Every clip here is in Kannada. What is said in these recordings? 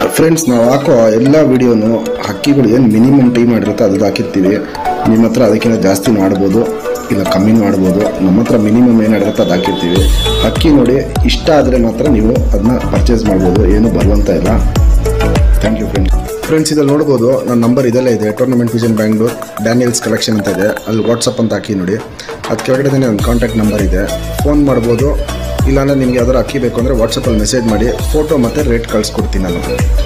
ಫ್ರೆಂಡ್ಸ್ ನಾವು ಹಾಕೋ ಎಲ್ಲ ವಿಡಿಯೋನು ಹಕ್ಕಿಗಳು ಏನು ಮಿನಿಮಮ್ ಟೈಮ್ ಮಾಡಿರುತ್ತೆ ಅದು ಹಾಕಿರ್ತೀವಿ ನಿಮ್ಮ ಹತ್ರ ಅದಕ್ಕಿಂತ ಜಾಸ್ತಿ ಮಾಡ್ಬೋದು ಇಲ್ಲ ಕಮ್ಮಿನೂ ಮಾಡ್ಬೋದು ನಮ್ಮ ಹತ್ರ ಮಿನಿಮಮ್ ಏನು ಹೇಳಿರುತ್ತೆ ಅದು ಹಾಕಿರ್ತೀವಿ ಹಕ್ಕಿ ನೋಡಿ ಇಷ್ಟ ಆದರೆ ಮಾತ್ರ ನೀವು ಅದನ್ನ ಪರ್ಚೇಸ್ ಮಾಡ್ಬೋದು ಏನು ಬರುವಂತ ಇಲ್ಲ ಥ್ಯಾಂಕ್ ಯು ಫ್ರೆಂಡ್ಸ್ ಫ್ರೆಂಡ್ಸ್ ಇದಲ್ಲಿ ನೋಡ್ಬೋದು ನನ್ನ ನಂಬರ್ ಇದೆಲ್ಲ ಇದೆ tournament vision Bangalore Daniels collection ಅಂತ ಇದೆ ಅಲ್ಲಿ ವಾಟ್ಸಪ್ ಅಂತ ಹಾಕಿ ನೋಡಿ ಅದು ಕೆಳಗಡೆ ನನ್ನ ಕಾಂಟ್ಯಾಕ್ಟ್ ನಂಬರ್ ಇದೆ ಫೋನ್ ಮಾಡ್ಬೋದು ಇಲ್ಲಾಂದ್ರೆ ನಿಮ್ಗೆ ಯಾವ್ದಾರು ಅಕ್ಕಿ ಬೇಕು ಅಂದರೆ ವಾಟ್ಸಪ್ಪಲ್ಲಿ ಮೆಸೇಜ್ ಮಾಡಿ ಫೋಟೋ ಮತ್ತು ರೇಟ್ ಕಳಿಸ್ಕೊಡ್ತೀನಿ ನಾನು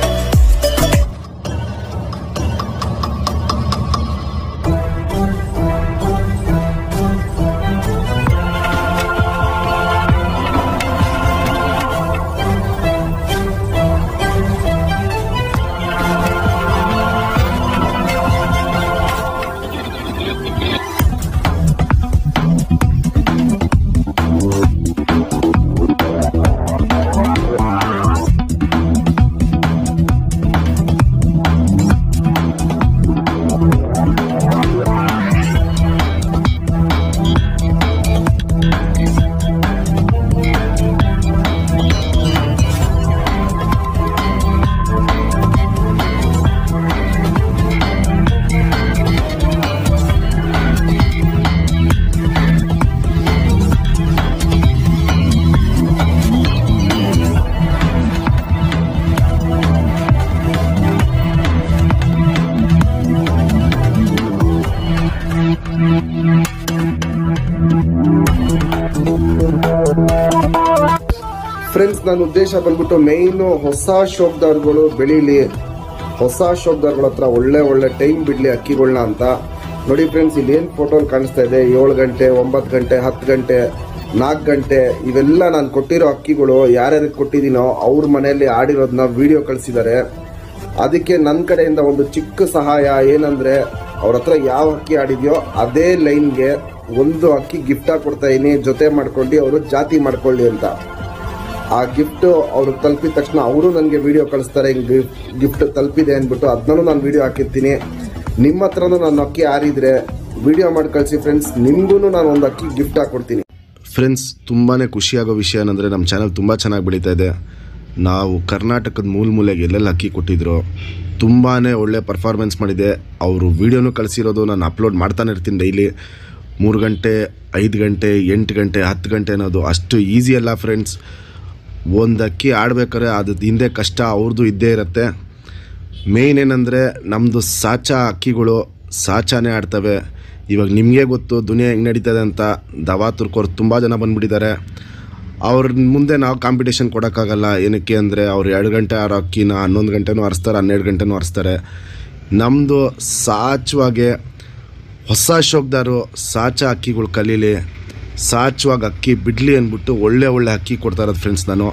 ಫ್ರೆಂಡ್ಸ್ ನನ್ನ ಉದ್ದೇಶ ಬಂದ್ಬಿಟ್ಟು ಮೇಯ್ನು ಹೊಸ ಶೋಕ್ದಾರ್ಗಳು ಬೆಳೀಲಿ ಹೊಸ ಶೋಕ್ದಾರ್ಗಳ ಹತ್ರ ಒಳ್ಳೆ ಒಳ್ಳೆ ಟೈಮ್ ಬಿಡ್ಲಿ ಅಕ್ಕಿಗಳನ್ನ ಅಂತ ನೋಡಿ ಫ್ರೆಂಡ್ಸ್ ಇಲ್ಲಿ ಏನು ಫೋಟೋ ಕಾಣಿಸ್ತಾ ಇದೆ ಏಳು ಗಂಟೆ ಒಂಬತ್ತು ಗಂಟೆ ಹತ್ತು ಗಂಟೆ ನಾಲ್ಕು ಗಂಟೆ ಇವೆಲ್ಲ ನಾನು ಕೊಟ್ಟಿರೋ ಅಕ್ಕಿಗಳು ಯಾರ್ಯಾರಿಗೆ ಕೊಟ್ಟಿದ್ದೀನೋ ಅವ್ರ ಮನೆಯಲ್ಲಿ ಆಡಿರೋದನ್ನ ವಿಡಿಯೋ ಕಳಿಸಿದ್ದಾರೆ ಅದಕ್ಕೆ ನನ್ನ ಕಡೆಯಿಂದ ಒಂದು ಚಿಕ್ಕ ಸಹಾಯ ಏನಂದ್ರೆ ಅವ್ರ ಹತ್ರ ಯಾವ ಅಕ್ಕಿ ಆಡಿದ್ಯೋ ಅದೇ ಲೈನ್ಗೆ ಒಂದು ಅಕ್ಕಿ ಗಿಫ್ಟ್ ಆಗಿ ಕೊಡ್ತಾ ಇದೀನಿ ಜೊತೆ ಮಾಡ್ಕೊಂಡು ಅವರು ಜಾತಿ ಮಾಡ್ಕೊಳ್ಳಿ ಅಂತ ಆ ಗಿಫ್ಟ್ ಅವ್ರು ತಲುಪಿದ ತಕ್ಷಣ ಅವರು ನನಗೆ ವಿಡಿಯೋ ಕಳಿಸ್ತಾರೆ ಹಿಂಗೆ ಗಿಫ್ಟ್ ತಲುಪಿದೆ ಅಂದ್ಬಿಟ್ಟು ಅದನ್ನೂ ನಾನು ವಿಡಿಯೋ ಹಾಕಿರ್ತೀನಿ ನಿಮ್ಮ ಹತ್ರನೂ ನಾನು ಅಕ್ಕಿ ಆರಿದ್ರೆ ವಿಡಿಯೋ ಮಾಡಿ ಕಳಿಸಿ ಫ್ರೆಂಡ್ಸ್ ನಿಮಗೂ ನಾನು ಒಂದು ಅಕ್ಕಿ ಗಿಫ್ಟ್ ಹಾಕೊಡ್ತೀನಿ ಫ್ರೆಂಡ್ಸ್ ತುಂಬಾ ಖುಷಿಯಾಗೋ ವಿಷಯ ಏನಂದರೆ ನಮ್ಮ ಚಾನಲ್ ತುಂಬ ಚೆನ್ನಾಗಿ ಬೆಳೀತಾ ಇದೆ ನಾವು ಕರ್ನಾಟಕದ ಮೂಲ ಮೂಲೆಗೆ ಎಲ್ಲೆಲ್ಲಿ ಅಕ್ಕಿ ಕೊಟ್ಟಿದ್ರು ತುಂಬಾ ಒಳ್ಳೆ ಪರ್ಫಾರ್ಮೆನ್ಸ್ ಮಾಡಿದೆ ಅವರು ವೀಡಿಯೋನು ಕಳಿಸಿರೋದು ನಾನು ಅಪ್ಲೋಡ್ ಮಾಡ್ತಾನೆ ಇರ್ತೀನಿ ಡೈಲಿ ಮೂರು ಗಂಟೆ ಐದು ಗಂಟೆ ಎಂಟು ಗಂಟೆ ಹತ್ತು ಗಂಟೆ ಅನ್ನೋದು ಅಷ್ಟು ಈಸಿ ಅಲ್ಲ ಫ್ರೆಂಡ್ಸ್ ಒಂದು ಅಕ್ಕಿ ಆಡ್ಬೇಕಾದ್ರೆ ಅದು ಹಿಂದೆ ಕಷ್ಟ ಅವ್ರದ್ದು ಇದ್ದೇ ಇರುತ್ತೆ ಮೇಯ್ನ್ ಏನಂದರೆ ನಮ್ಮದು ಸಾಚಾ ಅಕ್ಕಿಗಳು ಸಾಚಾನೇ ಆಡ್ತವೆ ಇವಾಗ ನಿಮಗೆ ಗೊತ್ತು ದುನಿಯಾ ಹೆಂಗೆ ನಡೀತದೆ ಅಂತ ದವಾ ತುರ್ಕೋರು ತುಂಬ ಜನ ಬಂದುಬಿಟ್ಟಿದ್ದಾರೆ ಅವ್ರ ಮುಂದೆ ನಾವು ಕಾಂಪಿಟೇಷನ್ ಕೊಡೋಕ್ಕಾಗಲ್ಲ ಏನಕ್ಕೆ ಅಂದರೆ ಅವ್ರು ಎರಡು ಗಂಟೆ ಆರೋ ಅಕ್ಕಿನ ಹನ್ನೊಂದು ಗಂಟೆನೂ ಹರಿಸ್ತಾರೆ ಹನ್ನೆರಡು ಗಂಟೆನೂ ಹರಿಸ್ತಾರೆ ನಮ್ಮದು ಸಾಚವಾಗೆ ಹೊಸ ಶೋಕ್ದಾರು ಸಾಚ ಅಕ್ಕಿಗಳು ಕಲೀಲಿ ಸಾಚವಾಗಿ ಅಕ್ಕಿ ಬಿಡಲಿ ಅಂದ್ಬಿಟ್ಟು ಒಳ್ಳೆ ಒಳ್ಳೆ ಅಕ್ಕಿ ಕೊಡ್ತಾ ಇರೋದು ಫ್ರೆಂಡ್ಸ್ ನಾನು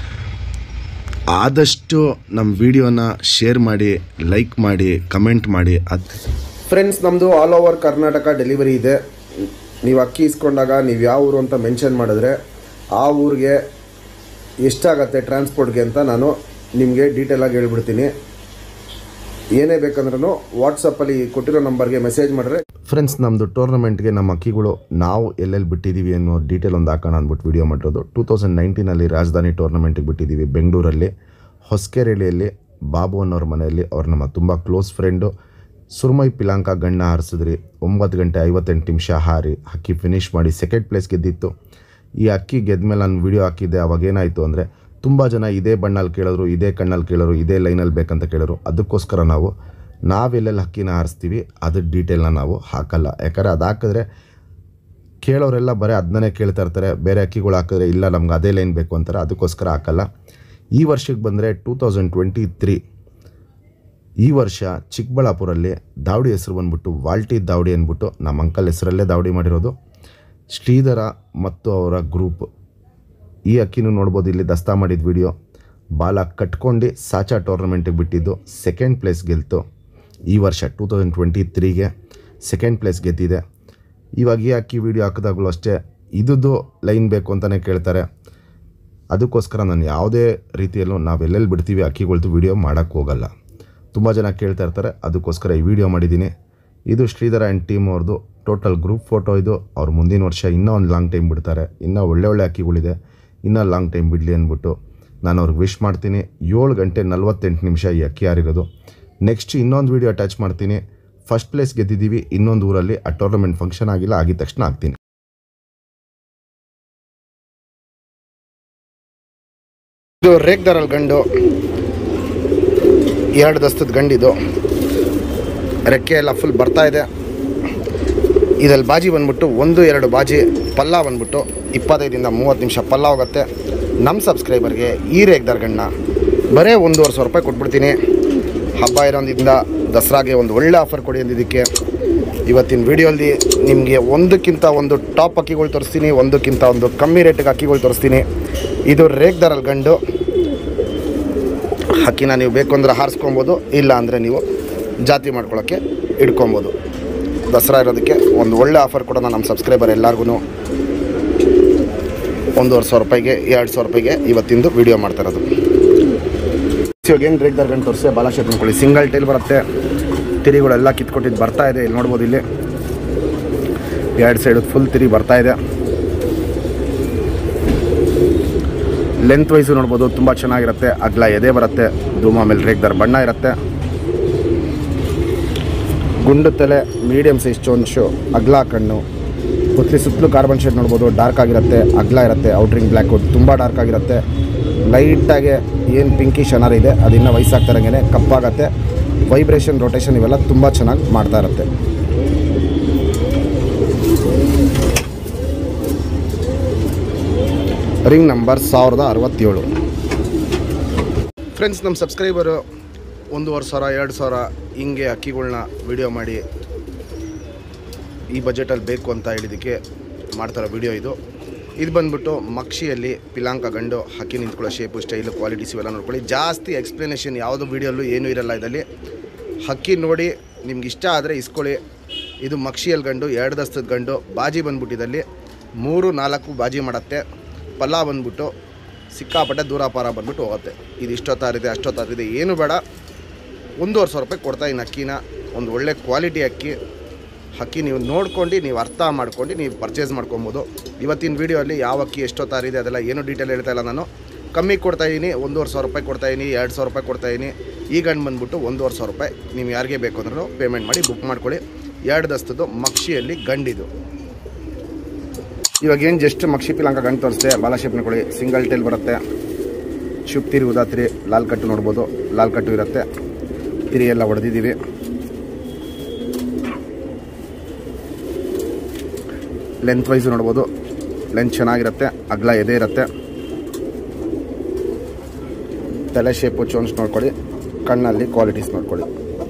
ಆದಷ್ಟು ನಮ್ಮ ವಿಡಿಯೋನ ಶೇರ್ ಮಾಡಿ ಲೈಕ್ ಮಾಡಿ ಕಮೆಂಟ್ ಮಾಡಿ ಅದು ಫ್ರೆಂಡ್ಸ್ ನಮ್ಮದು ಆಲ್ ಓವರ್ ಕರ್ನಾಟಕ ಡೆಲಿವರಿ ಇದೆ ನೀವು ಅಕ್ಕಿ ಇಸ್ಕೊಂಡಾಗ ನೀವು ಯಾವ ಊರು ಅಂತ ಮೆನ್ಷನ್ ಮಾಡಿದ್ರೆ ಆ ಊರಿಗೆ ಎಷ್ಟಾಗತ್ತೆ ಟ್ರಾನ್ಸ್ಪೋರ್ಟ್ಗೆ ಅಂತ ನಾನು ನಿಮಗೆ ಡೀಟೇಲಾಗಿ ಹೇಳ್ಬಿಡ್ತೀನಿ ಏನೇ ಬೇಕಂದ್ರೂ ವಾಟ್ಸಪ್ಪಲ್ಲಿ ಕೊಟ್ಟಿರೋ ನಂಬರ್ಗೆ ಮೆಸೇಜ್ ಮಾಡಿದ್ರೆ ಫ್ರೆಂಡ್ಸ್ ನಮ್ಮದು ಟೂರ್ನಮೆಂಟ್ಗೆ ನಮ್ಮ ಅಕ್ಕಿಗಳು ನಾವು ಎಲ್ಲೆಲ್ಲಿ ಬಿಟ್ಟಿದ್ದೀವಿ ಅನ್ನೋ ಡೀಟೇಲ್ ಒಂದು ಹಾಕೋಣ ಅಂದ್ಬಿಟ್ಟು ವಿಡಿಯೋ ಮಾಡಿರೋದು ಟೂ ತೌಸಂಡ್ ನೈನ್ಟೀನಲ್ಲಿ ರಾಜಧಾನಿ ಟೂರ್ನಮೆಂಟಿಗೆ ಬಿಟ್ಟಿದ್ದೀವಿ ಬೆಂಗಳೂರಲ್ಲಿ ಹೊಸಕೆರೆಳಿಯಲ್ಲಿ ಬಾಬು ಅನ್ನೋರ ಮನೆಯಲ್ಲಿ ಅವ್ರು ನಮ್ಮ ತುಂಬ ಕ್ಲೋಸ್ ಫ್ರೆಂಡು ಸುರ್ಮೈ ಪಿಲಾಂಕ ಗಣ್ಣ ಹಾರಿಸಿದ್ರಿ ಒಂಬತ್ತು ಗಂಟೆ ಐವತ್ತೆಂಟು ನಿಮಿಷ ಹಾರಿ ಅಕ್ಕಿ ಫಿನಿಷ್ ಮಾಡಿ ಸೆಕೆಂಡ್ ಪ್ಲೇಸ್ ಗೆದ್ದಿತ್ತು ಈ ಅಕ್ಕಿ ಗೆದ್ಮೇಲೆ ನಾನು ವಿಡಿಯೋ ಹಾಕಿದ್ದೆ ಅವಾಗ ಏನಾಯಿತು ಅಂದರೆ ತುಂಬ ಜನ ಇದೇ ಬಣ್ಣಲ್ಲಿ ಕೇಳಿದ್ರು ಇದೇ ಕಣ್ಣಲ್ಲಿ ಕೇಳೋರು ಇದೇ ಲೈನಲ್ಲಿ ಬೇಕಂತ ಕೇಳೋರು ಅದಕ್ಕೋಸ್ಕರ ನಾವು ನಾವೆಲ್ಲೆಲ್ಲಿ ಅಕ್ಕಿನ ಹಾರಿಸ್ತೀವಿ ಅದ್ರ ಡೀಟೇಲ್ನ ನಾವು ಹಾಕಲ್ಲ ಯಾಕಂದರೆ ಅದು ಹಾಕಿದ್ರೆ ಕೇಳೋರೆಲ್ಲ ಬರೀ ಅದನ್ನೇ ಕೇಳ್ತಾ ಇರ್ತಾರೆ ಬೇರೆ ಅಕ್ಕಿಗಳು ಹಾಕಿದ್ರೆ ಇಲ್ಲ ನಮ್ಗೆ ಅದೇ ಲೈನ್ ಬೇಕು ಅಂತಾರೆ ಅದಕ್ಕೋಸ್ಕರ ಹಾಕಲ್ಲ ಈ ವರ್ಷಕ್ಕೆ ಬಂದರೆ ಟೂ ತೌಸಂಡ್ ಟ್ವೆಂಟಿ ತ್ರೀ ಈ ವರ್ಷ ಚಿಕ್ಕಬಳ್ಳಾಪುರಲ್ಲಿ ದಾವಡಿ ಹೆಸರು ಬಂದ್ಬಿಟ್ಟು ವಾಲ್ಟಿ ದಾವಡಿ ಅಂದ್ಬಿಟ್ಟು ನಮ್ಮ ಅಂಕಲ್ ಹೆಸರಲ್ಲೇ ದಾವಡಿ ಮಾಡಿರೋದು ಶ್ರೀಧರ ಮತ್ತು ಅವರ ಗ್ರೂಪ್ ಈ ಅಕ್ಕಿನೂ ನೋಡ್ಬೋದು ಇಲ್ಲಿ ದಸ್ತಾ ಮಾಡಿದ ವಿಡಿಯೋ ಬಾಲ ಕಟ್ಕೊಂಡು ಸಾಚಾ ಟೂರ್ನಮೆಂಟಿಗೆ ಬಿಟ್ಟಿದ್ದು ಸೆಕೆಂಡ್ ಪ್ಲೇಸ್ ಗೆಲ್ತು ಈ ವರ್ಷ ಟೂ ತೌಸಂಡ್ ಟ್ವೆಂಟಿ ತ್ರೀಗೆ ಸೆಕೆಂಡ್ ಪ್ಲೇಸ್ ಗೆದ್ದಿದೆ ಇವಾಗ ಈ ಅಕ್ಕಿ ವಿಡಿಯೋ ಹಾಕಿದಾಗಲೂ ಅಷ್ಟೇ ಇದ್ದು ಲೈನ್ ಬೇಕು ಅಂತಲೇ ಕೇಳ್ತಾರೆ ಅದಕ್ಕೋಸ್ಕರ ನಾನು ಯಾವುದೇ ರೀತಿಯಲ್ಲೂ ನಾವು ಎಲ್ಲೆಲ್ಲಿ ಬಿಡ್ತೀವಿ ಅಕ್ಕಿಗಳ್ದು ವಿಡಿಯೋ ಮಾಡೋಕ್ಕೆ ಹೋಗಲ್ಲ ತುಂಬ ಜನ ಕೇಳ್ತಾ ಇರ್ತಾರೆ ಅದಕ್ಕೋಸ್ಕರ ಈ ವಿಡಿಯೋ ಮಾಡಿದ್ದೀನಿ ಇದು ಶ್ರೀಧರ ಆ್ಯಂಡ್ ಟೀಮ್ ಅವ್ರದ್ದು ಟೋಟಲ್ ಗ್ರೂಪ್ ಫೋಟೋ ಇದು ಅವ್ರು ಮುಂದಿನ ವರ್ಷ ಇನ್ನೂ ಒಂದು ಲಾಂಗ್ ಟೈಮ್ ಬಿಡ್ತಾರೆ ಇನ್ನೂ ಒಳ್ಳೆ ಒಳ್ಳೆ ಅಕ್ಕಿಗಳಿದೆ ಇನ್ನೂ ಲಾಂಗ್ ಟೈಮ್ ಬಿಡಲಿ ಅಂದ್ಬಿಟ್ಟು ನಾನು ಅವ್ರಿಗೆ ವಿಶ್ ಮಾಡ್ತೀನಿ ಏಳು ಗಂಟೆ ನಲ್ವತ್ತೆಂಟು ನಿಮಿಷ ಈ ಅಕ್ಕಿ ಆರಿರೋದು ನೆಕ್ಸ್ಟ್ ಇನ್ನೊಂದು ವೀಡಿಯೋ ಅಟ್ಯಾಚ್ ಮಾಡ್ತೀನಿ ಫಸ್ಟ್ ಪ್ಲೇಸ್ ಗೆದ್ದಿದ್ದೀವಿ ಇನ್ನೊಂದು ಊರಲ್ಲಿ ಆ ಟೂರ್ನಮೆಂಟ್ ಫಂಕ್ಷನ್ ಆಗಿಲ್ಲ ಆಗಿದ ತಕ್ಷಣ ಆಗ್ತೀನಿ ಇದು ರೇಗ್ದಾರಲ್ಲಿ ಗಂಡು ಎರಡು ದಸ್ತದ ಗಂಡಿದು ರೆಕ್ಕೆ ಎಲ್ಲ ಫುಲ್ ಬರ್ತಾ ಇದೆ ಇದ್ರಲ್ಲಿ ಬಾಜಿ ಬಂದ್ಬಿಟ್ಟು ಒಂದು ಎರಡು ಬಾಜಿ ಪಲ್ಲ ಬಂದ್ಬಿಟ್ಟು ಇಪ್ಪತ್ತೈದಿಂದ ಮೂವತ್ತು ನಿಮಿಷ ಪಲ್ಲ ಹೋಗುತ್ತೆ ನಮ್ಮ ಸಬ್ಸ್ಕ್ರೈಬರ್ಗೆ ಈ ರೇಗ್ದಾರ್ ಗಂಡ ಬರೀ ಒಂದೂವರೆ ಸಾವಿರ ರೂಪಾಯಿ ಕೊಟ್ಬಿಡ್ತೀನಿ ಹಬ್ಬ ಇರೋದ್ರಿಂದ ದಸರಾಗೆ ಒಂದು ಒಳ್ಳೆ ಆಫರ್ ಕೊಡಿ ಅಂದಿದ್ದಕ್ಕೆ ಇವತ್ತಿನ ವಿಡಿಯೋಲ್ಲಿ ನಿಮಗೆ ಒಂದಕ್ಕಿಂತ ಒಂದು ಟಾಪ್ ಅಕ್ಕಿಗಳು ತೋರಿಸ್ತೀನಿ ಒಂದಕ್ಕಿಂತ ಒಂದು ಕಮ್ಮಿ ರೇಟಿಗೆ ಅಕ್ಕಿಗಳು ತೋರಿಸ್ತೀನಿ ಇದು ರೇಗ್ದಾರಲ್ಲಿ ಗಂಡು ಹಕ್ಕಿನ ನೀವು ಬೇಕು ಅಂದ್ರೆ ಹಾರಿಸ್ಕೊಬೋದು ಇಲ್ಲ ಅಂದರೆ ನೀವು ಜಾತಿ ಮಾಡ್ಕೊಳ್ಳೋಕ್ಕೆ ಇಟ್ಕೊಬೋದು ದಸರಾ ಇರೋದಕ್ಕೆ ಒಂದು ಒಳ್ಳೆ ಆಫರ್ ಕೊಡೋಣ ನಮ್ಮ ಸಬ್ಸ್ಕ್ರೈಬರ್ ಎಲ್ಲರಿಗೂ ಒಂದೂವರೆ ಸಾವಿರ ರೂಪಾಯಿಗೆ ಎರಡು ಸಾವಿರ ರೂಪಾಯಿಗೆ ಇವತ್ತಿಂದು ವಿಡಿಯೋ ಮಾಡ್ತಾ ಇರೋದು ಇವಾಗ ಏನು ರೇಗ್ದಾರ್ ಗಂಟು ತೋರಿಸಿ ಬಾಲಾಶೇಪ್ ನೋಡ್ಕೊಳ್ಳಿ ಸಿಂಗಲ್ ಟೈಲ್ ಬರುತ್ತೆ ತಿರಿಗಳೆಲ್ಲ ಕಿತ್ಕೊಟ್ಟಿದ್ದು ಬರ್ತಾ ಇದೆ ಇಲ್ಲಿ ನೋಡ್ಬೋದು ಇಲ್ಲಿ ಎರಡು ಸೈಡು ಫುಲ್ ತಿರಿ ಬರ್ತಾ ಇದೆ ಲೆಂತ್ ವೈಸು ನೋಡ್ಬೋದು ತುಂಬ ಚೆನ್ನಾಗಿರುತ್ತೆ ಅಗ್ಲ ಎದೆ ಬರುತ್ತೆ ಧೂಮ ಮೇಲೆ ರೇಗ್ದಾರ್ ಬಣ್ಣ ಇರುತ್ತೆ ಗುಂಡು ತಲೆ ಮೀಡಿಯಮ್ ಸೈಜ್ ಚೋನ್ಶು ಅಗ್ಲ ಕಣ್ಣು ಕುತ್ಲಿ ಸುತ್ತಲೂ ಕಾರ್ಬನ್ ಶೇಡ್ ನೋಡ್ಬೋದು ಡಾರ್ಕ್ ಆಗಿರುತ್ತೆ ಅಗ್ಲ ಇರುತ್ತೆ ಔಟ್ರಿಂಗ್ ಬ್ಲ್ಯಾಕ್ ತುಂಬ ಡಾರ್ಕ್ ಆಗಿರುತ್ತೆ ಲೈಟಾಗಿ ಏನು ಪಿಂಕಿಶ್ ಅನರ್ ಇದೆ ಅದಿನ್ನ ವಯಸ್ಸಾಗ್ತಾರಂಗೆ ಕಪ್ಪಾಗತ್ತೆ ವೈಬ್ರೇಷನ್ ರೊಟೇಷನ್ ಇವೆಲ್ಲ ತುಂಬ ಚೆನ್ನಾಗಿ ಮಾಡ್ತಾ ಇರುತ್ತೆ ರಿಂಗ್ ನಂಬರ್ ಸಾವಿರದ ಅರವತ್ತೇಳು ಫ್ರೆಂಡ್ಸ್ ನಮ್ಮ ಸಬ್ಸ್ಕ್ರೈಬರು ಒಂದೂವರೆ ಸಾವಿರ ಎರಡು ಸಾವಿರ ಹಿಂಗೆ ಅಕ್ಕಿಗಳ್ನ ವಿಡಿಯೋ ಮಾಡಿ ಈ ಬಜೆಟಲ್ಲಿ ಬೇಕು ಅಂತ ಹೇಳಿದ್ದಕ್ಕೆ ಮಾಡ್ತಾರೋ ವಿಡಿಯೋ ಇದು ಇದು ಬಂದ್ಬಿಟ್ಟು ಮಕ್ಷಿಯಲ್ಲಿ ಪಿಲಾಂಕ ಗಂಡು ಹಕ್ಕಿ ನಿಂತ್ಕೊಳ್ಳೋ ಶೇಪು ಸ್ಟೈಲು ಕ್ವಾಲಿಟೀಸ್ ಇವೆಲ್ಲ ನೋಡ್ಕೊಳ್ಳಿ ಜಾಸ್ತಿ ಎಕ್ಸ್ಪ್ಲನೇಷನ್ ಯಾವುದೋ ವೀಡಿಯೋಲ್ಲೂ ಏನೂ ಇರಲ್ಲ ಇದರಲ್ಲಿ ಹಕ್ಕಿ ನೋಡಿ ನಿಮ್ಗೆ ಇಷ್ಟ ಆದರೆ ಇಸ್ಕೊಳ್ಳಿ ಇದು ಮಕ್ಷಿಯಲ್ಲಿ ಗಂಡು ಎರಡು ದಸ್ತದ ಗಂಡು ಬಾಜಿ ಬಂದ್ಬಿಟ್ಟಿದಲ್ಲಿ ಮೂರು ನಾಲ್ಕು ಬಾಜಿ ಮಾಡುತ್ತೆ ಪಲ್ಲ ಬಂದ್ಬಿಟ್ಟು ಸಿಕ್ಕಾಪಟ್ಟೆ ದೂರ ಪಾರ ಬಂದ್ಬಿಟ್ಟು ಹೋಗುತ್ತೆ ಇದು ಇಷ್ಟೊತ್ತಾರಿದೆ ಅಷ್ಟೊತ್ತಾರಿದೆ ಏನು ಬೇಡ ಒಂದೂವರೆ ಸಾವಿರ ರೂಪಾಯಿ ಕೊಡ್ತಾ ಇನ್ನು ಅಕ್ಕಿನ ಒಂದು ಒಳ್ಳೆ ಕ್ವಾಲಿಟಿ ಅಕ್ಕಿ ಅಕ್ಕಿ ನೀವು ನೋಡ್ಕೊಂಡು ನೀವು ಅರ್ಥ ಮಾಡ್ಕೊಂಡು ನೀವು ಪರ್ಚೇಸ್ ಮಾಡ್ಕೊಬೋದು ಇವತ್ತಿನ ವೀಡಿಯೋಲ್ಲಿ ಯಾವ ಅಕ್ಕಿ ಎಷ್ಟೊತ್ತಾರಿದೆ ಅದೆಲ್ಲ ಏನು ಡೀಟೇಲ್ ಹೇಳ್ತಾ ಇಲ್ಲ ನಾನು ಕಮ್ಮಿ ಕೊಡ್ತಾ ಇದ್ದೀನಿ ಒಂದೂವರೆ ಸಾವಿರ ರೂಪಾಯಿ ಕೊಡ್ತಾ ಇದ್ದೀನಿ ಎರಡು ಸಾವಿರ ರೂಪಾಯಿ ಕೊಡ್ತಾ ಇದ್ದೀನಿ ಈ ಗಂಡು ಬಂದ್ಬಿಟ್ಟು ಒಂದೂವರೆ ಸಾವಿರ ರೂಪಾಯಿ ನೀವು ಯಾರಿಗೆ ಬೇಕು ಅಂದ್ರೂ ಪೇಮೆಂಟ್ ಮಾಡಿ ಬುಕ್ ಮಾಡ್ಕೊಳ್ಳಿ ಎರಡು ದಸ್ತದ್ದು ಮಕ್ಷಿಯಲ್ಲಿ ಗಂಡಿದು ಇವಾಗ ಏನು ಜಸ್ಟ್ ಮಕ್ಷಿ ಪಿಲಾಂಕ ಗಂಟು ತೋರಿಸ್ತೆ ಬಾಲಾಶೇಪ್ ನೋಡ್ಕೊಳ್ಳಿ ಸಿಂಗಲ್ ಟೇಲ್ ಬರುತ್ತೆ ಶುಭ್ ತಿರಿ ಉದಾತಿರಿ ಲಾಲ್ ಕಟ್ಟು ನೋಡ್ಬೋದು ಲಾಲ್ ಕಟ್ಟು ಇರುತ್ತೆ ತಿರಿ ಎಲ್ಲ ಹೊಡೆದಿದ್ದೀವಿ ಲೆಂತ್ ವೈಸು ನೋಡ್ಬೋದು ಲೆಂತ್ ಚೆನ್ನಾಗಿರುತ್ತೆ ಅಗ್ಲ ಎದೆ ಇರುತ್ತೆ ತಲೆ ಶೇಪು ಚೋನ್ಸ್ ನೋಡ್ಕೊಳ್ಳಿ ಕಣ್ಣಲ್ಲಿ ಕ್ವಾಲಿಟೀಸ್ ನೋಡ್ಕೊಳ್ಳಿ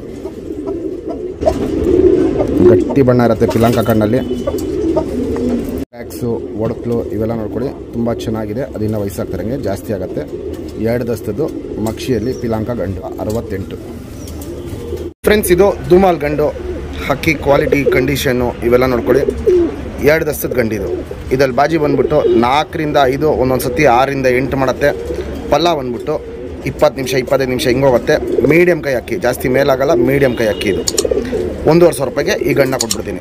ಗಟ್ಟಿ ಬಣ್ಣ ಇರುತ್ತೆ ಪಿಲಾಂಕ ಕಣ್ಣಲ್ಲಿ ಟ್ಯಾಕ್ಸು ಒಡಕ್ಲು ಇವೆಲ್ಲ ನೋಡ್ಕೊಳ್ಳಿ ತುಂಬ ಚೆನ್ನಾಗಿದೆ ಅದಿನ್ನ ವಯಸ್ಸಾಗ್ತಾರಂಗೆ ಜಾಸ್ತಿ ಆಗುತ್ತೆ ಎರಡು ದಸ್ತದ್ದು ಮಕ್ಷಿಯಲ್ಲಿ ಪಿಲಾಂಕ ಗಂಡು ಅರವತ್ತೆಂಟು ಫ್ರೆಂಡ್ಸ್ ಇದು ದುಮಾಲ್ ಗಂಡು ಹಕ್ಕಿ ಕ್ವಾಲಿಟಿ ಕಂಡೀಷನ್ನು ಇವೆಲ್ಲ ನೋಡ್ಕೊಳ್ಳಿ ಎರಡು ದಸ್ತದ ಗಂಡಿದು ಇದಲ್ಲಿ ಬಾಜಿ ಬಂದ್ಬಿಟ್ಟು ನಾಲ್ಕರಿಂದ ಐದು ಒಂದೊಂದು ಸತಿ ಆರರಿಂದ ಎಂಟು ಮಾಡುತ್ತೆ ಪಲ್ಲ ಬಂದ್ಬಿಟ್ಟು ಇಪ್ಪತ್ತು ನಿಮಿಷ ಇಪ್ಪತ್ತೈದು ನಿಮಿಷ ಹಿಂಗೆ ಹೋಗುತ್ತೆ ಮೀಡಿಯಮ್ ಕೈ ಅಕ್ಕಿ ಜಾಸ್ತಿ ಮೇಲಾಗಲ್ಲ ಮೀಡಿಯಮ್ ಕೈ ಅಕ್ಕಿ ಇದು ಒಂದೂವರೆ ಸಾವಿರ ರೂಪಾಯಿಗೆ ಈ ಗಂಡ ಕೊಟ್ಬಿಡ್ತೀನಿ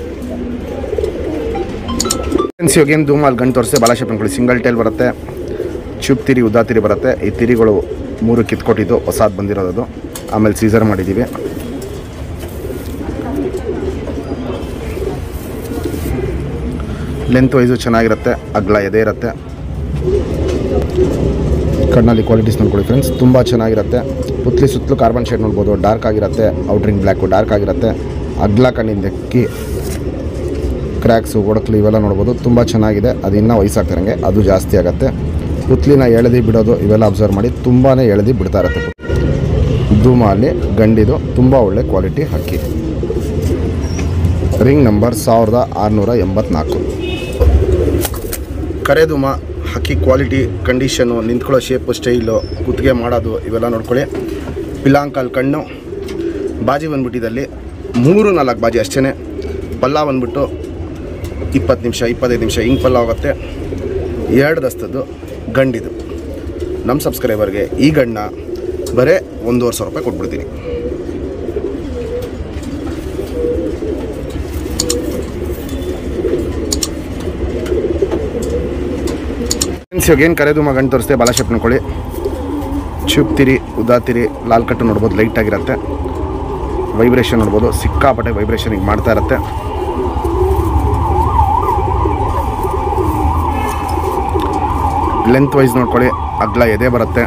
ಫ್ರೆಂಡ್ಸ್ ಇವಾಗ ಏನು ಧೂಮಾಲ್ ಗಂಡು ತೋರಿಸಿ ಬಾಲಾಶೇಪ್ ಅನ್ಕೊಳ್ಳಿ ಸಿಂಗಲ್ ಟೈಲ್ ಬರುತ್ತೆ ಚುಪ್ ತಿರಿ ಉದ್ದಾ ತಿರಿ ಬರುತ್ತೆ ಈ ತಿರಿಗಳು ಮೂರು ಕಿತ್ಕೊಟ್ಟಿದ್ದು ಹೊಸಾದ್ ಬಂದಿರೋದು ಆಮೇಲೆ ಸೀಸರ್ ಮಾಡಿದ್ದೀವಿ ಲೆಂತ್ ವೈಸು ಚೆನ್ನಾಗಿರುತ್ತೆ ಅಗ್ಲ ಎದೆ ಇರುತ್ತೆ ಕಣ್ಣಲ್ಲಿ ಕ್ವಾಲಿಟೀಸ್ ನೋಡ್ಕೊಳ್ಳಿ ಫ್ರೆಂಡ್ಸ್ ತುಂಬ ಚೆನ್ನಾಗಿರುತ್ತೆ ಪುತ್ಲಿ ಸುತ್ತಲೂ ಕಾರ್ಬನ್ ಶೇಡ್ ನೋಡ್ಬೋದು ಡಾರ್ಕ್ ಆಗಿರುತ್ತೆ ಔಟ್ರಿಂಗ್ ಬ್ಲ್ಯಾಕು ಡಾರ್ಕ್ ಆಗಿರುತ್ತೆ ಅಗ್ಲ ಕಣ್ಣಿಂದ ಅಕ್ಕಿ ಕ್ರ್ಯಾಕ್ಸು ಒಡಕ್ಲು ಇವೆಲ್ಲ ನೋಡ್ಬೋದು ತುಂಬ ಚೆನ್ನಾಗಿದೆ ಅದು ಇನ್ನೂ ವಯಸ್ಸಾಗ್ತಿರಂಗೆ ಅದು ಜಾಸ್ತಿ ಆಗುತ್ತೆ ಪುತ್ಲಿನ ಎಳೆದಿ ಬಿಡೋದು ಇವೆಲ್ಲ ಅಬ್ಸರ್ವ್ ಮಾಡಿ ತುಂಬಾ ಎಳೆದಿ ಬಿಡ್ತಾ ಇರುತ್ತೆ ಧೂಮಾಲಿ ಗಂಡಿದು ತುಂಬ ಒಳ್ಳೆ ಕ್ವಾಲಿಟಿ ಹಕ್ಕಿ ರಿಂಗ್ ನಂಬರ್ ಸಾವಿರದ ಆರುನೂರ ಎಂಬತ್ನಾಲ್ಕು ಕರೆದುಮ ಹಕ್ಕಿ ಕ್ವಾಲಿಟಿ ಕಂಡೀಷನು ನಿಂತ್ಕೊಳ್ಳೋ ಶೇಪು ಸ್ಟೈಲು ಕುತ್ತಿಗೆ ಮಾಡೋದು ಇವೆಲ್ಲ ನೋಡ್ಕೊಳ್ಳಿ ಪಿಲಾಂಕಲ್ ಕಣ್ಣು ಬಾಜಿ ಬಂದ್ಬಿಟ್ಟಿದಲ್ಲಿ ಮೂರು ನಾಲ್ಕು ಬಾಜಿ ಅಷ್ಟೇ ಪಲ್ಲ ಬಂದ್ಬಿಟ್ಟು ಇಪ್ಪತ್ತು ನಿಮಿಷ ಇಪ್ಪತ್ತೈದು ನಿಮಿಷ ಹಿಂಗೆ ಪಲ್ಲ ಹೋಗುತ್ತೆ ಎರಡು ದಸ್ತದ್ದು ಗಂಡಿದು ನಮ್ಮ ಸಬ್ಸ್ಕ್ರೈಬರ್ಗೆ ಈ ಗಂಡ ಬರೀ ಒಂದೂವರೆ ಸಾವಿರ ರೂಪಾಯಿ ಕೊಟ್ಬಿಡ್ತೀನಿ ಫ್ರೆಂಡ್ಸ್ ಇವಾಗ ಏನು ಕರೆದು ಮಗಂಡು ತೋರಿಸ್ತೆ ಬಾಲ ಶೇಪ್ ನೋಡ್ಕೊಳ್ಳಿ ಚುಪ್ತಿರಿ ಉದಾತಿರಿ ಲಾಲ್ ಕಟ್ಟು ನೋಡ್ಬೋದು ಲೈಟ್ ಆಗಿರುತ್ತೆ ವೈಬ್ರೇಷನ್ ನೋಡ್ಬೋದು ಸಿಕ್ಕಾಪಟ್ಟೆ ವೈಬ್ರೇಷನ್ ಈಗ ಮಾಡ್ತಾ ಇರುತ್ತೆ ಲೆಂತ್ ವೈಸ್ ನೋಡ್ಕೊಳ್ಳಿ ಅಗ್ಲ ಎದೆ ಬರುತ್ತೆ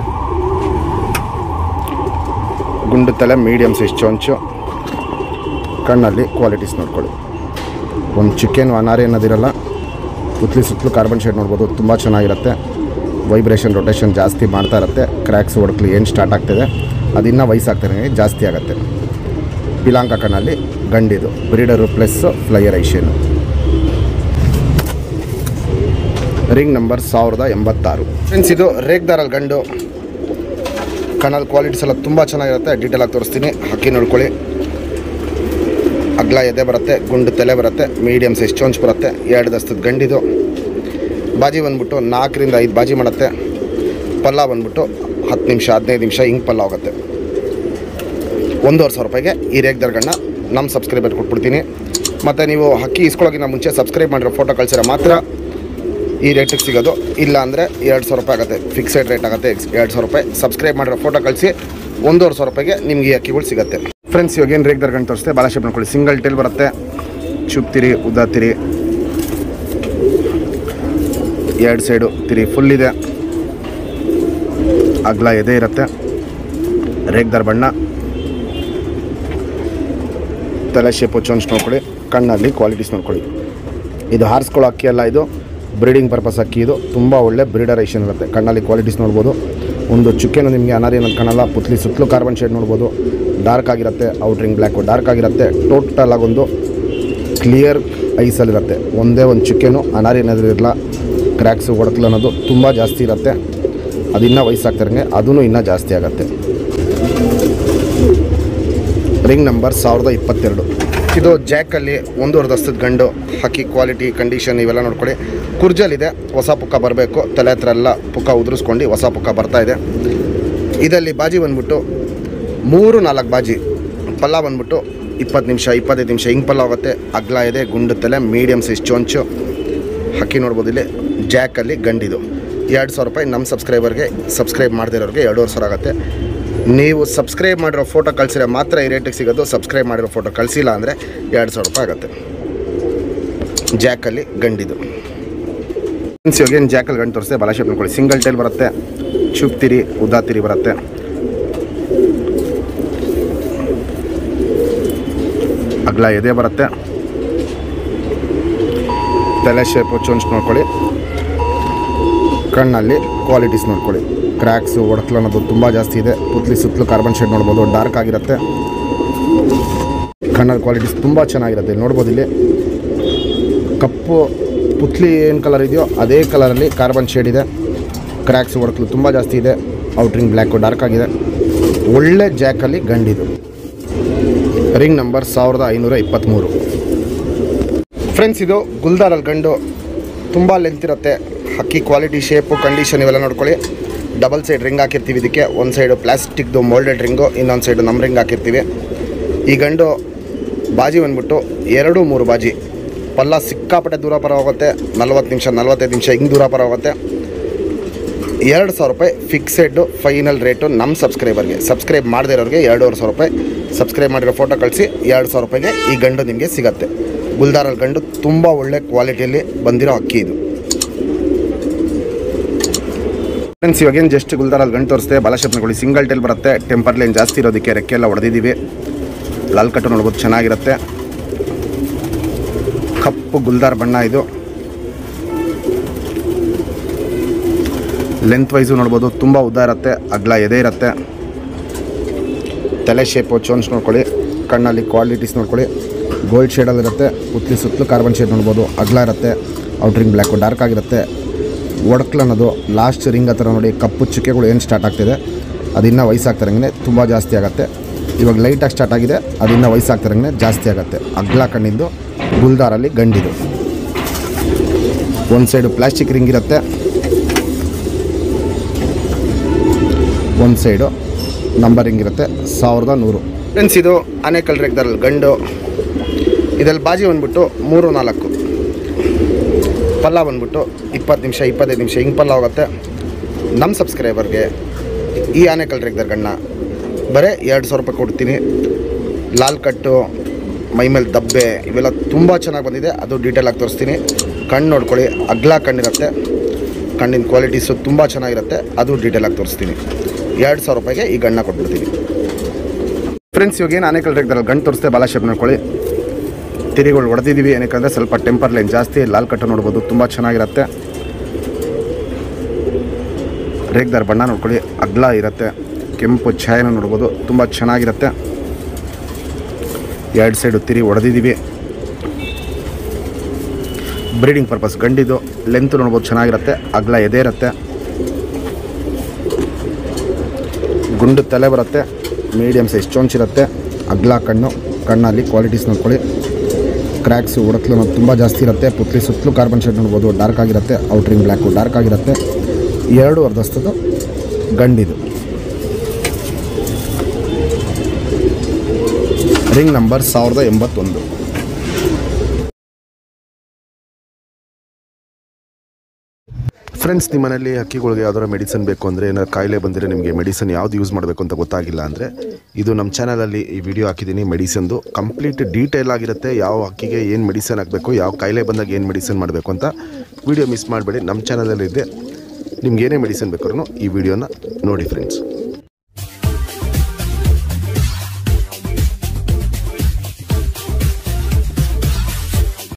ಗುಂಡು ತಲೆ ಮೀಡಿಯಮ್ ಸೈಜ್ ಚೊಂಚು ಕಣ್ಣಲ್ಲಿ ಕ್ವಾಲಿಟೀಸ್ ನೋಡ್ಕೊಳ್ಳಿ ಒಂದು ಚಿಕನ್ ಅನಾರಿ ಅನ್ನೋದಿರಲ್ಲ ಸುತ್ತಲಿ ಸುತ್ತಲೂ ಕಾರ್ಬನ್ ಶೇಡ್ ನೋಡ್ಬೋದು ತುಂಬ ಚೆನ್ನಾಗಿರುತ್ತೆ ವೈಬ್ರೇಷನ್ ರೊಟೇಷನ್ ಜಾಸ್ತಿ ಮಾಡ್ತಾ ಇರುತ್ತೆ ಕ್ರ್ಯಾಕ್ಸ್ ಹೊಡ್ಕಲಿ ಏನು ಸ್ಟಾರ್ಟ್ ಆಗ್ತಿದೆ ಅದಿನ್ನೂ ವಯಸ್ಸಾಗ್ತಾನೆ ಜಾಸ್ತಿ ಆಗುತ್ತೆ ಪಿಲಾಂಕ ಕಣ್ಣಲ್ಲಿ ಗಂಡಿದು ಬ್ರೀಡರು ಪ್ಲಸ್ ಫ್ಲೈಯರ್ ಐಷೇನು ರಿಂಗ್ ನಂಬರ್ ಸಾವಿರದ ಎಂಬತ್ತಾರು ಫ್ರೆಂಡ್ಸ್ ಇದು ರೇಗ್ದಾರಲ್ಲಿ ಗಂಡು ಕಣ್ಣಲ್ಲಿ ಕ್ವಾಲಿಟೀಸ್ ಎಲ್ಲ ತುಂಬ ಚೆನ್ನಾಗಿರುತ್ತೆ ಡೀಟೇಲ್ ಆಗಿ ತೋರಿಸ್ತೀನಿ ಹಕ್ಕಿ ನೋಡ್ಕೊಳ್ಳಿ ಅಗ್ಲ ಎದೆ ಬರುತ್ತೆ ಗುಂಡು ತಲೆ ಬರುತ್ತೆ ಮೀಡಿಯಮ್ ಸೈಜ್ ಚೊಂಚ್ ಬರುತ್ತೆ ಎರಡು ದಸ್ತದ ಗಂಡಿದು ಬಾಜಿ ಬಂದ್ಬಿಟ್ಟು ನಾಲ್ಕರಿಂದ ಐದು ಬಾಜಿ ಮಾಡುತ್ತೆ ಪಲ್ಲ ಬಂದ್ಬಿಟ್ಟು ಹತ್ತು ನಿಮಿಷ ಹದಿನೈದು ನಿಮಿಷ ಹಿಂಗೆ ಪಲ್ಲ ಹೋಗುತ್ತೆ ಒಂದೂವರೆ ಸಾವಿರ ರೂಪಾಯಿಗೆ ಈ ರೇಗ್ದರ್ಗಣ್ಣ ನಮ್ಮ ಸಬ್ಸ್ಕ್ರೈಬರ್ ಕೊಟ್ಬಿಡ್ತೀನಿ ಮತ್ತು ನೀವು ಹಕ್ಕಿ ಇಸ್ಕೊಳ್ಳೋಕ್ಕಿಂತ ಮುಂಚೆ ಸಬ್ಸ್ಕ್ರೈಬ್ ಮಾಡಿರೋ ಫೋಟೋ ಕಳಿಸಿರೋ ಮಾತ್ರ ಈ ರೇಟಿಗೆ ಸಿಗೋದು ಇಲ್ಲ ಅಂದರೆ ಎರಡು ಸಾವಿರ ರೂಪಾಯಿ ಆಗುತ್ತೆ ಫಿಕ್ಸೆಡ್ ರೇಟ್ ಆಗುತ್ತೆ ಎರಡು ಸಾವಿರ ರೂಪಾಯಿ ಸಬ್ಸ್ಕ್ರೈಬ್ ಮಾಡಿರೋ ಫೋಟೋ ಕಳಿಸಿ ಒಂದೂವರೆ ಸಾವಿರ ರೂಪಾಯಿಗೆ ನಿಮ್ಗೆ ಈ ಅಕ್ಕಿಗಳು ಸಿಗುತ್ತೆ ಫ್ರೆಂಡ್ಸ್ ಇವಾಗ ಏನು ರೇಟ್ ದರ್ಗಂಡು ತೋರಿಸ್ತೆ ಭಾಳ ಶೇಪ್ ನೋಡ್ಕೊಳ್ಳಿ ಸಿಂಗಲ್ ಟೇಲ್ ಬರುತ್ತೆ ಚುಪ್ತಿರಿ ಉದ್ದಾತಿರಿ ಎರಡು ಸೈಡು ತಿರಿ ಫುಲ್ ಇದೆ ಅಗ್ಲ ಎದೆ ಇರುತ್ತೆ ರೇಗ್ದಾರ್ ಬಣ್ಣ ತಲೆ ಶೇಪು ಚೊಂಚ್ ನೋಡ್ಕೊಳ್ಳಿ ಕಣ್ಣಲ್ಲಿ ಕ್ವಾಲಿಟೀಸ್ ನೋಡ್ಕೊಳ್ಳಿ ಇದು ಹಾರಿಸ್ಕೊಳ್ಳೋ ಅಕ್ಕಿ ಅಲ್ಲ ಇದು ಬ್ರೀಡಿಂಗ್ ಪರ್ಪಸ್ ಅಕ್ಕಿ ಇದು ತುಂಬ ಒಳ್ಳೆ ಬ್ರೀಡರ್ ಐಷನ್ ಇರುತ್ತೆ ಕಣ್ಣಲ್ಲಿ ಕ್ವಾಲಿಟೀಸ್ ನೋಡ್ಬೋದು ಒಂದು ಚುಕ್ಕೆನು ನಿಮಗೆ ಅನಾರಿ ಅನ್ನೋದು ಕಾಣಲ್ಲ ಪುತ್ಲಿ ಸುತ್ತಲೂ ಕಾರ್ಬನ್ ಶೇಡ್ ನೋಡ್ಬೋದು ಡಾರ್ಕ್ ಆಗಿರುತ್ತೆ ಔಟ್ರಿಂಗ್ ಬ್ಲ್ಯಾಕು ಡಾರ್ಕ್ ಆಗಿರುತ್ತೆ ಟೋಟಲ್ ಆಗೊಂದು ಕ್ಲಿಯರ್ ಐಸಲ್ಲಿರುತ್ತೆ ಒಂದೇ ಒಂದು ಚುಕ್ಕೆನು ಅನಾರಿ ಅನ್ನೋದು ಇರಲ್ಲ ಕ್ರ್ಯಾಕ್ಸು ಹೊಡಕಲು ಅನ್ನೋದು ತುಂಬ ಜಾಸ್ತಿ ಇರುತ್ತೆ ಅದು ಇನ್ನೂ ವಯಸ್ಸಾಗ್ತಿರಂಗೆ ಅದೂ ಇನ್ನೂ ಜಾಸ್ತಿ ಆಗುತ್ತೆ ರಿಂಗ್ ನಂಬರ್ ಸಾವಿರದ ಇಪ್ಪತ್ತೆರಡು ಇದು ಜಾಕಲ್ಲಿ ಒಂದೂವರೆ ದಸ್ತದ ಗಂಡು ಹಕ್ಕಿ ಕ್ವಾಲಿಟಿ ಕಂಡೀಷನ್ ಇವೆಲ್ಲ ನೋಡ್ಕೊಳ್ಳಿ ಕುರ್ಜಲ್ಲಿದೆ ಹೊಸ ಪುಕ್ಕ ಬರಬೇಕು ತಲೆ ಹತ್ರ ಎಲ್ಲ ಪುಕ್ಕ ಉದುರಿಸ್ಕೊಂಡು ಹೊಸ ಪುಕ್ಕ ಬರ್ತಾ ಇದೆ ಇದರಲ್ಲಿ ಬಾಜಿ ಬಂದ್ಬಿಟ್ಟು ಮೂರು ನಾಲ್ಕು ಬಾಜಿ ಪಲ್ಲ ಬಂದ್ಬಿಟ್ಟು ಇಪ್ಪತ್ತು ನಿಮಿಷ ಇಪ್ಪತ್ತೈದು ನಿಮಿಷ ಹಿಂಗೆ ಪಲ್ಲ ಹೋಗುತ್ತೆ ಅಗ್ಲ ಇದೆ ಗುಂಡು ತಲೆ ಮೀಡಿಯಮ್ ಸೈಜ್ ಚೊಂಚು ಹಕ್ಕಿ ನೋಡ್ಬೋದು ಇಲ್ಲಿ ಜಾಕಲ್ಲಿ ಗಂಡಿದು ಎರಡು ಸಾವಿರ ರೂಪಾಯಿ ನಮ್ಮ ಸಬ್ಸ್ಕ್ರೈಬರ್ಗೆ ಸಬ್ಸ್ಕ್ರೈಬ್ ಮಾಡದಿರೋರಿಗೆ ಎರಡೂವರೆ ಸಾವಿರ ಆಗುತ್ತೆ ನೀವು ಸಬ್ಸ್ಕ್ರೈಬ್ ಮಾಡಿರೋ ಫೋಟೋ ಕಳಿಸಿದ್ರೆ ಮಾತ್ರ ಈ ರೇಟಿಗೆ ಸಿಗೋದು ಸಬ್ಸ್ಕ್ರೈಬ್ ಮಾಡಿರೋ ಫೋಟೋ ಕಳಿಸಿಲ್ಲ ಅಂದರೆ ಎರಡು ಸಾವಿರ ರೂಪಾಯಿ ಆಗುತ್ತೆ ಜಾಕಲ್ಲಿ ಗಂಡಿದು ಫ್ರೆಂಡ್ಸ್ ಇವಾಗ ಏನು ಜಾಕಲ್ಲಿ ಗಂಡು ತೋರಿಸ್ತೆ ಬಲ ಶೇಪ್ ನೋಡ್ಕೊಳ್ಳಿ ಸಿಂಗಲ್ ಟೈಲ್ ಬರುತ್ತೆ ಚುಪ್ತಿರಿ ಉದಾತಿರಿ ಬರುತ್ತೆ ಅಗ್ಲ ಎದೆ ಬರುತ್ತೆ ತಲೆ ಶೇಪು ಚೊಂಚ್ ನೋಡ್ಕೊಳ್ಳಿ ಕಣ್ಣಲ್ಲಿ ಕ್ವಾಲಿಟೀಸ್ ನೋಡ್ಕೊಳ್ಳಿ ಕ್ರ್ಯಾಕ್ಸು ಒಡಕಲು ಅನ್ನೋದು ತುಂಬ ಜಾಸ್ತಿ ಇದೆ ಪುತ್ಲಿ ಸುತ್ತಲೂ ಕಾರ್ಬನ್ ಶೇಡ್ ನೋಡ್ಬೋದು ಡಾರ್ಕ್ ಆಗಿರುತ್ತೆ ಕಣ್ಣಲ್ಲಿ ಕ್ವಾಲಿಟೀಸ್ ತುಂಬ ಚೆನ್ನಾಗಿರುತ್ತೆ ನೋಡ್ಬೋದು ಇಲ್ಲಿ ಕಪ್ಪು ಪುತ್ಲಿ ಏನು ಕಲರ್ ಇದೆಯೋ ಅದೇ ಕಲರಲ್ಲಿ ಕಾರ್ಬನ್ ಶೇಡ್ ಇದೆ ಕ್ರ್ಯಾಕ್ಸ್ ಒಡಕಲು ತುಂಬ ಜಾಸ್ತಿ ಇದೆ ಔಟ್ರಿಂಗ್ ಬ್ಲ್ಯಾಕು ಡಾರ್ಕ್ ಆಗಿದೆ ಒಳ್ಳೆ ಜಾಕಲ್ಲಿ ಗಂಡಿದು ರಿಂಗ್ ನಂಬರ್ ಸಾವಿರದ ಐನೂರ ಇಪ್ಪತ್ತ್ಮೂರು ಫ್ರೆಂಡ್ಸ್ ಇದು ಗುಲ್ದಾರಲ್ಲಿ ಗಂಡು ತುಂಬ ಲೆಂತ್ ಇರುತ್ತೆ ಹಕ್ಕಿ ಕ್ವಾಲಿಟಿ ಶೇಪು ಕಂಡೀಷನ್ ಇವೆಲ್ಲ ನೋಡ್ಕೊಳ್ಳಿ ಡಬಲ್ ಸೈಡ್ ರಿಂಗ್ ಹಾಕಿರ್ತೀವಿ ಇದಕ್ಕೆ ಒಂದು ಸೈಡು ಪ್ಲಾಸ್ಟಿಕ್ದು ಮೋಲ್ಡೆಡ್ ರಿಂಗು ಇನ್ನೊಂದು ಸೈಡು ನಮ್ಮ ರಿಂಗ್ ಹಾಕಿರ್ತೀವಿ ಈ ಗಂಡು ಬಾಜಿ ಬಂದ್ಬಿಟ್ಟು ಎರಡು ಮೂರು ಬಾಜಿ ಪಲ್ಲ ಸಿಕ್ಕಾಪಟ್ಟೆ ದೂರ ಪರ ಹೋಗುತ್ತೆ ನಲ್ವತ್ತು ನಿಮಿಷ ನಲ್ವತ್ತೈದು ನಿಮಿಷ ಹಿಂಗೆ ದೂರ ಪರ ಹೋಗುತ್ತೆ ಎರಡು ಸಾವಿರ ರೂಪಾಯಿ ಫಿಕ್ಸೆಡ್ಡು ಫೈನಲ್ ರೇಟು ನಮ್ಮ ಸಬ್ಸ್ಕ್ರೈಬರ್ಗೆ ಸಬ್ಸ್ಕ್ರೈಬ್ ಮಾಡದೇ ಇರೋರಿಗೆ ಎರಡೂವರೆ ಸಾವಿರ ರೂಪಾಯಿ ಸಬ್ಸ್ಕ್ರೈಬ್ ಮಾಡಿರೋ ಫೋಟೋ ಕಳಿಸಿ ಎರಡು ಸಾವಿರ ರೂಪಾಯಿಗೆ ಈ ಗಂಡು ನಿಮಗೆ ಸಿಗತ್ತೆ ಗುಲ್ದಾರಲ್ಲಿ ಗಂಡು ತುಂಬ ಒಳ್ಳೆ ಕ್ವಾಲಿಟಿಯಲ್ಲಿ ಬಂದಿರೋ ಅಕ್ಕಿ ಇದು ಫ್ರೆಂಡ್ಸ್ ಇವಾಗೇನು ಜಸ್ಟ್ ಗುಲ್ದಾರಲ್ಲಿ ಗಂಟು ತೋರಿಸ್ತೆ ಬಾಲಶಪ್ನಗಳು ಸಿಂಗಲ್ ಟೈಲ್ ಬರುತ್ತೆ ಟೆಂಪರ್ ಲೈನ್ ಜಾಸ್ತಿ ಇರೋದಕ್ಕೆ ರೆಕ್ಕೆ ಎಲ್ಲ ಹೊಡೆದಿದ್ದೀವಿ ಲಾಲ್ ಕಟ್ಟು ನೋಡ್ಬೋದು ಚೆನ್ನಾಗಿರುತ್ತೆ ಕಪ್ಪು ಗುಲ್ದಾರ್ ಬಣ್ಣ ಇದು ಲೆಂತ್ ವೈಸು ನೋಡ್ಬೋದು ತುಂಬ ಉದ್ದ ಇರುತ್ತೆ ಅಗ್ಲ ಎದೆ ಇರುತ್ತೆ ತಲೆ ಶೇಪು ಚೋನ್ಸ್ ನೋಡ್ಕೊಳ್ಳಿ ಕಣ್ಣಲ್ಲಿ ಕ್ವಾಲಿಟೀಸ್ ನೋಡ್ಕೊಳ್ಳಿ ಗೋಲ್ಡ್ ಶೇಡಲ್ಲಿರುತ್ತೆ ಉತ್ಲಿ ಸುತ್ತಲೂ ಕಾರ್ಬನ್ ಶೇಡ್ ನೋಡ್ಬೋದು ಅಗ್ಲ ಇರುತ್ತೆ ಔಟ್ರಿಂಗ್ ಬ್ಲ್ಯಾಕು ಡಾರ್ಕ್ ಆಗಿರುತ್ತೆ ಒಡಕ್ಲು ಅನ್ನೋದು ಲಾಸ್ಟ್ ರಿಂಗ್ ಹತ್ರ ನೋಡಿ ಕಪ್ಪು ಚುಕ್ಕೆಗಳು ಏನು ಸ್ಟಾರ್ಟ್ ಆಗ್ತಿದೆ ಅದಿನ್ನೂ ವಯಸ್ಸಾಗ್ತಿರಂಗೆ ತುಂಬ ಜಾಸ್ತಿ ಆಗುತ್ತೆ ಇವಾಗ ಲೈಟಾಗಿ ಸ್ಟಾರ್ಟ್ ಆಗಿದೆ ಅದಿನ್ನೂ ವಯಸ್ಸಾಗ್ತಿರಂಗೆ ಜಾಸ್ತಿ ಆಗುತ್ತೆ ಅಗ್ಲ ಕಣ್ಣಿಂದು ಗುಲ್ದಾರಲ್ಲಿ ಗಂಡಿದು ಒಂದು ಸೈಡು ಪ್ಲಾಸ್ಟಿಕ್ ರಿಂಗ್ ಇರುತ್ತೆ ಒಂದು ಸೈಡು ನಂಬರಿಂಗ್ ಇರುತ್ತೆ ಸಾವಿರದ ನೂರು ಫ್ರೆಂಡ್ಸ್ ಇದು ಆನೇಕಲ್ ರೇಗ್ದಾರಲ್ಲಿ ಗಂಡು ಇದರಲ್ಲಿ ಬಾಜಿ ಬಂದ್ಬಿಟ್ಟು ಮೂರು ನಾಲ್ಕು ಪಲ್ಲ ಬಂದ್ಬಿಟ್ಟು ಇಪ್ಪತ್ತು ನಿಮಿಷ ಇಪ್ಪತ್ತೈದು ನಿಮಿಷ ಹಿಂಗೆ ಪಲ್ಲ ಹೋಗುತ್ತೆ ನಮ್ಮ ಸಬ್ಸ್ಕ್ರೈಬರ್ಗೆ ಈ ಆನೆಕಲ್ ರೆಗ್ದರ್ ಗಣ್ಣ ಬರೀ ಎರಡು ಸಾವಿರ ರೂಪಾಯಿ ಕೊಡ್ತೀನಿ ಲಾಲ್ ಕಟ್ಟು ಮೈಮೇಲೆ ದಬ್ಬೆ ಇವೆಲ್ಲ ತುಂಬ ಚೆನ್ನಾಗಿ ಬಂದಿದೆ ಅದು ಡೀಟೇಲಾಗಿ ತೋರಿಸ್ತೀನಿ ಕಣ್ಣು ನೋಡ್ಕೊಳ್ಳಿ ಅಗ್ಲ ಕಣ್ಣಿರುತ್ತೆ ಕಣ್ಣಿನ ಕ್ವಾಲಿಟೀಸು ತುಂಬ ಚೆನ್ನಾಗಿರುತ್ತೆ ಅದು ಡೀಟೇಲಾಗಿ ತೋರಿಸ್ತೀನಿ ಎರಡು ಸಾವಿರ ರೂಪಾಯಿಗೆ ಈ ಗಣ್ಣ ಕೊಟ್ಬಿಡ್ತೀನಿ ಫ್ರೆಂಡ್ಸ್ ಇವಾಗ ಏನು ಆನೆಕಲ್ ರೆಗ್ದರಲ್ಲಿ ಗಂಡು ತೋರಿಸ್ತೆ ಬಾಲ ಶೇಪ್ ನೋಡ್ಕೊಳ್ಳಿ ತಿರಿಗಳು ಹೊಡೆದಿದ್ದೀವಿ ಏನಕ್ಕಂದರೆ ಸ್ವಲ್ಪ ಟೆಂಪರ್ ಲೈನ್ ಜಾಸ್ತಿ ಲಾಲ್ ಕಟ್ಟು ನೋಡ್ಬೋದು ತುಂಬ ಚೆನ್ನಾಗಿರುತ್ತೆ ರೇಗ್ದಾರ್ ಬಣ್ಣ ನೋಡ್ಕೊಳ್ಳಿ ಅಗ್ಲ ಇರುತ್ತೆ ಕೆಂಪು ಛಾಯನ ನೋಡ್ಬೋದು ತುಂಬ ಚೆನ್ನಾಗಿರುತ್ತೆ ಎರಡು ಸೈಡು ತಿರಿ ಹೊಡೆದಿದ್ದೀವಿ ಬ್ರೀಡಿಂಗ್ ಪರ್ಪಸ್ ಗಂಡಿದು ಲೆಂತ್ ನೋಡ್ಬೋದು ಚೆನ್ನಾಗಿರುತ್ತೆ ಅಗ್ಲ ಎದೆ ಇರುತ್ತೆ ಗುಂಡು ತಲೆ ಬರುತ್ತೆ ಮೀಡಿಯಮ್ ಸೈಜ್ ಚೊಂಚಿರುತ್ತೆ ಅಗ್ಲ ಕಣ್ಣು ಕಣ್ಣಲ್ಲಿ ಕ್ವಾಲಿಟೀಸ್ ನೋಡ್ಕೊಳ್ಳಿ ಕ್ರ್ಯಾಕ್ಸು ಉಡಕ್ಲು ಅನ್ನೋದು ತುಂಬ ಜಾಸ್ತಿ ಇರುತ್ತೆ ಪುತ್ಲಿ ಸುತ್ತಲೂ ಕಾರ್ಬನ್ ಶೇಡ್ ನೋಡ್ಬೋದು ಡಾರ್ಕ್ ಆಗಿರುತ್ತೆ ಔಟ್ರಿಂಗ್ ಬ್ಲ್ಯಾಕು ಡಾರ್ಕ್ ಆಗಿರುತ್ತೆ ಎರಡು ಅರ್ಧಸ್ತದು ಗಂಡಿದು ರಿಂಗ್ ನಂಬರ್ ಸಾವಿರದ ಎಂಬತ್ತೊಂದು ಫ್ರೆಂಡ್ಸ್ ನಿಮ್ಮ ಮನೇಲಿ ಹಕ್ಕಿಗಳಿಗೆ ಯಾವ್ದಾರ ಮೆಡಿಸನ್ ಬೇಕು ಅಂದರೆ ಏನಾದ್ರು ಕಾಯಿಲೆ ಬಂದರೆ ನಿಮಗೆ ಮೆಡಿಸನ್ ಯಾವ್ದು ಯೂಸ್ ಮಾಡಬೇಕು ಅಂತ ಗೊತ್ತಾಗಿಲ್ಲ ಅಂದರೆ ಇದು ನಮ್ಮ ಚಾನಲಲ್ಲಿ ಈ ವಿಡಿಯೋ ಹಾಕಿದ್ದೀನಿ ಮೆಡಿಸನ್ದು ಕಂಪ್ಲೀಟ್ ಡೀಟೇಲ್ ಆಗಿರುತ್ತೆ ಯಾವ ಹಕ್ಕಿಗೆ ಏನು ಮೆಡಿಸನ್ ಹಾಕಬೇಕು ಯಾವ ಕಾಯಿಲೆ ಬಂದಾಗ ಏನು ಮೆಡಿಸನ್ ಮಾಡಬೇಕು ಅಂತ ವಿಡಿಯೋ ಮಿಸ್ ಮಾಡಬೇಡಿ ನಮ್ಮ ಚಾನಲಲ್ಲಿ ಇದೆ ನಿಮ್ಗೆ ಏನೇ ಮೆಡಿಸನ್ ಬೇಕಾದ್ರೂ ಈ ವಿಡಿಯೋನ ನೋಡಿ ಫ್ರೆಂಡ್ಸ್